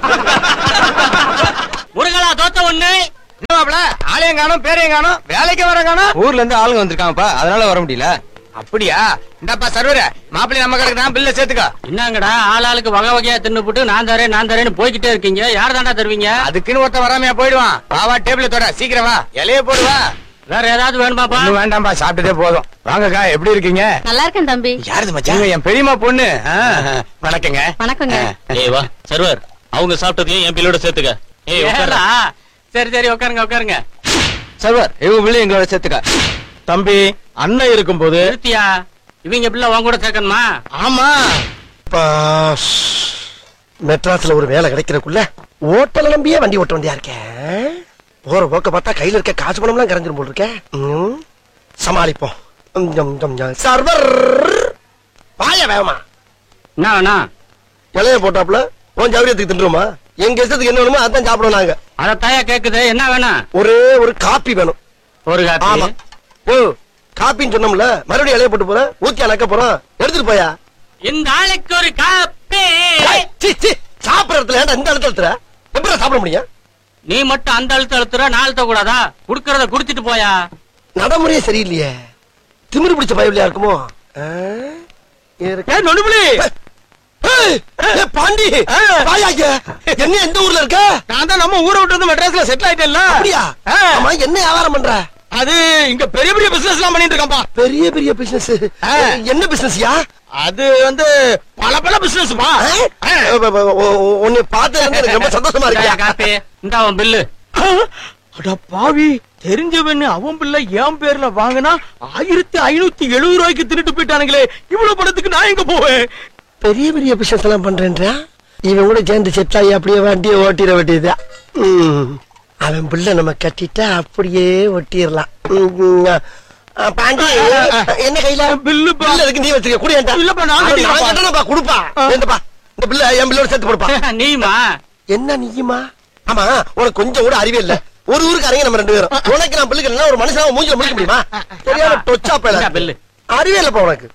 முருகலா தோத்த ஒண்ணு என்னவாப்ல ஆளையும் காணும் பேரையும் காணும் வேலைக்கு வர காணும் ஊர்ல இருந்து ஆளுங்க வந்திருக்காங்கப்பா அதனால வர முடியல அப்படியா இந்தாப்பா சர்வர மாப்பிள்ளை நம்ம கடைக்கு தான் பில்ல சேர்த்துக்கோ என்னங்கடா ஆள் ஆளுக்கு வகை வகையா தின்னுபுட்டு நான் தரேன் நான் தரேன்னு போய்கிட்டே இருக்கீங்க யார் தாண்டா தருவீங்க அதுக்குன்னு ஒருத்தன் வராமையா போயிடுவான் வாவா டேபிள் தொட சீக்கிரம் வா இலைய போடுவா வேற ஏதாவது வேணுமாப்பா ஒண்ணும் வேண்டாம்பா சாப்பிட்டதே போதும் வாங்கக்கா எப்படி இருக்கீங்க நல்லா இருக்கேன் தம்பி யாருது மச்சான் என் பெரியம்மா பொண்ணு ஆ, வணக்கங்க வணக்கங்க ஏய் வா சர்வர் அவங்க சாப்பிட்டதையும் என் பில்லோட சேர்த்துக்க ஏய் உட்கார்றா. ஏடா? சரி சரி உட்காருங்க உட்காருங்க சர்வர் இவங்க பிள்ளை எங்களோட சேர்த்துக்க தம்பி அண்ணன் இருக்கும்போது நிறுத்தியா இவங்க பிள்ளை உன் கூட சேர்க்கணுமா ஆமா மெட்ராஸ்ல ஒரு வேலை கிடைக்கிறதுக்குள்ள ஓட்டல நம்பியே வண்டி ஓட்ட வண்டியா இருக்கேன் போற போக்க பார்த்தா கையில இருக்க காசு பணம்லாம் கரைஞ்சிரும் போல் இருக்கேன் ம், சமாளிப்போம் ம், ம், ம், ம். சர்வர் வாய வேகமா என்ன வேணா இலைய போட்டாப்புல உன் ஜவுரியத்துக்கு தின்றுமா எங்க இஷ்டத்துக்கு என்ன வேணுமோ அதான் சாப்பிடுவோம் நாங்க அத தாயா கேக்குது என்ன வேணும் ஒரே ஒரு காப்பி வேணும் ஒரு ஆமா காப்பி ஓ காப்பின்னு சொன்னோம்ல மறுபடியும் இலைய போட்டு போறேன் ஊத்தி அணக்க போறோம் எடுத்துட்டு போயா இந்த ஆளுக்கு ஒரு காப்பி ஏய், சீ, சீ, சாப்பிடுற இடத்துல ஏன்டா இந்த இடத்துல எடுத்துற எப்படி சாப்பிட முடியும் நீ மட்டும் அந்த அழுத்த அழுத்துற நான் அழுத்த கூடாதா குடுக்கறத குடுத்துட்டு போயா நடைமுறையே சரியில்லையே திமிரு பிடிச்ச பயவில்லையா இருக்குமோ ஆ? இருக்கு. நொடுபுலி ஏய், ஏய், பாண்டி வாயா இங்க. என்ன எந்த ஊர்ல இருக்க நான் தான் நம்ம ஊரை விட்டு வந்து மெட்ராஸ்ல செட்டில் ஆயிட்டேன்ல அப்படியா ஆ. ஆமா என்ன வியாபாரம் பண்ற அது இங்க பெரிய பெரிய பிசினஸ் எல்லாம் பண்ணிட்டு இருக்கான்பா பெரிய பெரிய பிசினஸ் ஆ. என்ன பிசினஸ்யா அது வந்து பல பல பிசினஸ்பா உன்னை பார்த்து எனக்கு ரொம்ப சந்தோஷமா இந்தாயா இருக்கியா காப்பி இந்த அவன் பில்லு அட பாவி தெரிஞ்சவன்னு அவன் பிள்ளை என் பேர்ல வாங்கினா ஆயிரத்தி ஐநூத்தி எழுபது ரூபாய்க்கு தின்னுட்டு போயிட்டானுங்களே இவ்வளவு படத்துக்கு நான் எங்க போவேன் பெரிய பெரிய பிசினஸ் எல்லாம் பண்றேன்றா இவன் கூட சேர்ந்து செட் ஆகி அப்படியே வண்டியை ஓட்டிட வேண்டியதுதான் ம். அவன் பிள்ளை நம்ம கட்டிட்டா அப்படியே ஒட்டிடலாம் ம், ஆ, பாண்டி என்ன கையில பில்லுப்பா. பில்லு இருக்கு நீ வச்சுக்க குடியேன்டா இல்லப்பா, நான் கட்டிக்கிறேன்ப்பா. கட்டணப்பா கொடுப்பா இந்தப்பா இந்த பிள்ளை என் பிள்ளோட சேர்த்து கொடுப்பா நீமா என்ன நீயுமா ஆமா உனக்கு கொஞ்சம் கூட அறிவே இல்ல ஒரு ஊருக்கு அரங்க நம்ம ரெண்டு பேரும் உனக்கு நான் பிள்ளைக்கு இல்லைன்னா ஒரு மனுஷனால மூஞ்சில முடிக்க முடியுமா தெரியாம டொச்சா இந்தா பேல பில்லு அறிவே இல்லப்பா உனக்கு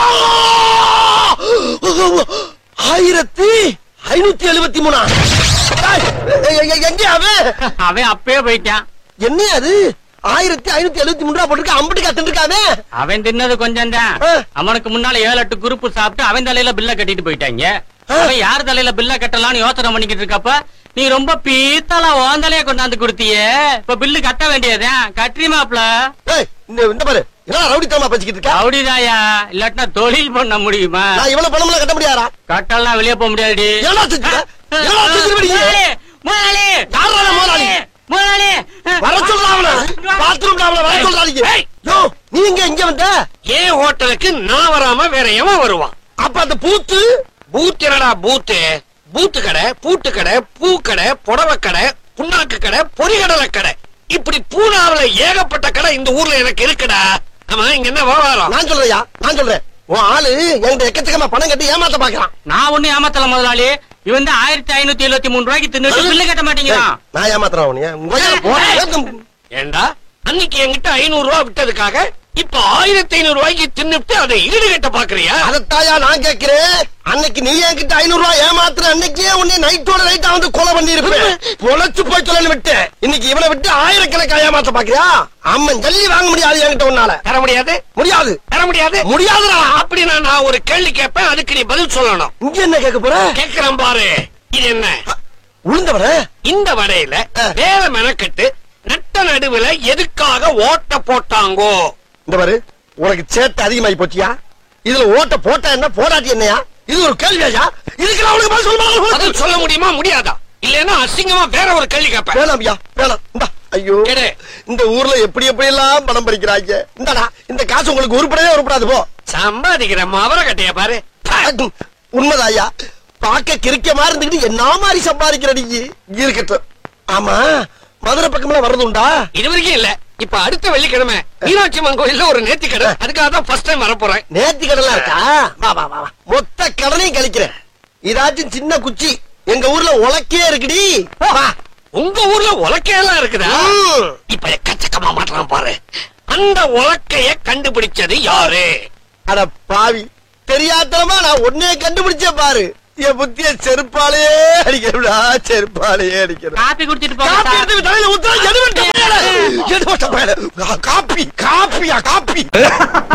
ஆயிரத்தி ஐநூத்தி எழுபத்தி மூணா ஏய், எ- எ- எங்க அவன் அவன் அப்பயே போயிட்டான் என்ன அது ஆயிரத்தி ஐநூத்தி எழுபத்தி மூணு ரூபா போட்டுருக்க அம்பட்டு காத்துருக்காவே அவன் தின்னது கொஞ்சம் தான் ஆ. அவனுக்கு முன்னால ஏழு எட்டு குரூப் சாப்பிட்டு அவன் தலையில பில்ல கட்டிட்டு போயிட்டாங்க அவன் யார் தலையில பில்ல கட்டலாம்னு யோசனை பண்ணிக்கிட்டு இருக்கப்ப நீ ரொம்ப பீத்தலா உன் தலைய கொண்டாந்து கொடுத்தியே இப்ப பில்லு கட்ட வேண்டியதுதான் கட்டுறியுமாப்ல ஏய், இந்த இந்த பாரு என்ன ரவுடித்தனமா பேசிக்கிட்டு இருக்க அப்படிதாயா இல்லாட்டினா தொழில் பண்ண முடியுமா நான் இவ்வளவு பணம்லாம் கட்ட முடியாதா கட்டலாம் வெளியே போக முடியாதுடி எவ்வளவு செஞ்சுட்ட? எவ்வளவு செஞ்சுருவ நீ? முதலாளி, முதலாளி, யார்ரா அந்த முதலாளி? முதலாளி வர சொல்றா அவன பாத்ரூம்ல அவன வர சொல்றா நீங்க யோ நீ எங்க இங்க வந்த ஏன் ஹோட்டலுக்கு நான் வராம வேற எவன் வருவான் அப்ப அந்த பூத்து பூத் என்னடா பூத்து பூத்து கடை பூட்டு கடை பூ கடை புடவை கடை புண்ணாக்கு கடை பொறிகடலை கடை இப்படி பூனாவுல ஏகப்பட்ட கடை இந்த ஊர்ல எனக்கு இருக்குடா ஆமா இங்க என்ன விவகாரம் நான் சொல்றேயா நான் சொல்றேன் உன் ஆளு என்கிட்ட எக்கச்சக்கமா பணம் கட்டி ஏமாத்த பாக்குறான் நான் ஒண்ணு ஏமாத்தல முதலாளி இவன் தான் ஆயிரத்தி ஐநூத்தி எழுபத்தி மூணு ரூபாய்க்கு தின்னுட்டு பில்லு கட்ட மாட்டேங்கிறான் நான் ஏமாத்துறேன் அவனைய உங்க வயல போடா. ஏண்டா அன்னைக்கு என்கிட்ட ஐநூறு ரூபாய் விட்டதுக்காக இப்ப ஆயிரத்தி ஐநூறு ரூபாய்க்கு தின்னுட்டு அதை ஈடுகட்ட பாக்குறியா அதத்தாயா நான் கேக்குறேன் அன்னைக்கு நீ என்கிட்ட ஐநூறு ரூபாய் ஏமாத்துற அன்னைக்கே உன்னை நைட்டோட நைட்டா வந்து கொலை பண்ணி இருப்பேன் பொழைச்சு போய் சொல்லு விட்டு இன்னைக்கு இவனை விட்டு ஆயிரக்கணக்கா ஏமாத்த பாக்குறியா அம்மன் ஜல்லி வாங்க முடியாது என்கிட்ட உன்னால தர முடியாது முடியாது தர முடியாது முடியாதுடா அப்படின்னா நான் ஒரு கேள்வி கேட்பேன் அதுக்கு நீ பதில் சொல்லணும் இங்க என்ன கேட்க போற கேக்குறேன் பாரு இது என்ன உளுந்தவர இந்த வடையில ஆ. வேற மெனக்கட்டு நட்ட நடுவுல எதுக்காக ஓட்ட போட்டாங்கோ இந்த பாரு உனக்கு சேட்டை அதிகமாயி போச்சியா இதுல ஓட்ட போட்டா என்ன போடாட்டி என்னையா இது ஒரு கேள்வியா இதுக்கு நான் உனக்கு பதில் சொல்ல பதில் சொல்ல முடியுமா முடியாதா இல்லன்னா அசிங்கமா வேற ஒரு கேள்வி கேட்பேன் வேணாம் ஐயா வேணாம் இந்தா ஐயோ கேடு. இந்த ஊர்ல எப்படி எப்படி எல்லாம் பணம் பறிக்கிறாங்க இந்தடா இந்த காசு உங்களுக்கு உருப்படவே உருப்படாது போ சம்பாதிக்கிற மவர கட்டைய பாரு உண்மைதான் ஐயா பார்க்க கிறுக்க மாதிரி இருந்துக்கிட்டு என்ன மாதிரி சம்பாதிக்கிற நீ இருக்கட்டும் ஆமா மதுரை பக்கம்லாம் வர்றது உண்டா இது வரைக்கும் இல்ல இப்ப அடுத்த வெள்ளிக்கிழமை மீனாட்சி அம்மன் கோயில்ல ஒரு நேர்த்தி கடை அதுக்காக தான் ஃபர்ஸ்ட் டைம் வர போறேன் நேர்த்தி கடலாம் இருக்கா வா வா வா வா. மொத்த கடனையும் கழிக்கிறேன் இதாச்சும் சின்ன குச்சி எங்க ஊர்ல உலக்கே இருக்குடி வா உங்க ஊர்ல உலக்கையெல்லாம் இருக்குதா ம். இப்ப எக்கச்சக்கமா மாட்டலாம் பாரு அந்த உலக்கைய கண்டுபிடிச்சது யாரு அட பாவி தெரியாதனமா நான் ஒன்னே கண்டுபிடிச்சே பாரு என் புத்திய செருப்பாலேயே அடிக்கிறா செருப்பாலேயே அடிக்கிறா காப்பி குடிச்சிட்டு போங்க காப்பி சார். எடுத்து தலையில ஊத்துறா எது மட்டும் காப்பி காப்பியா காப்பி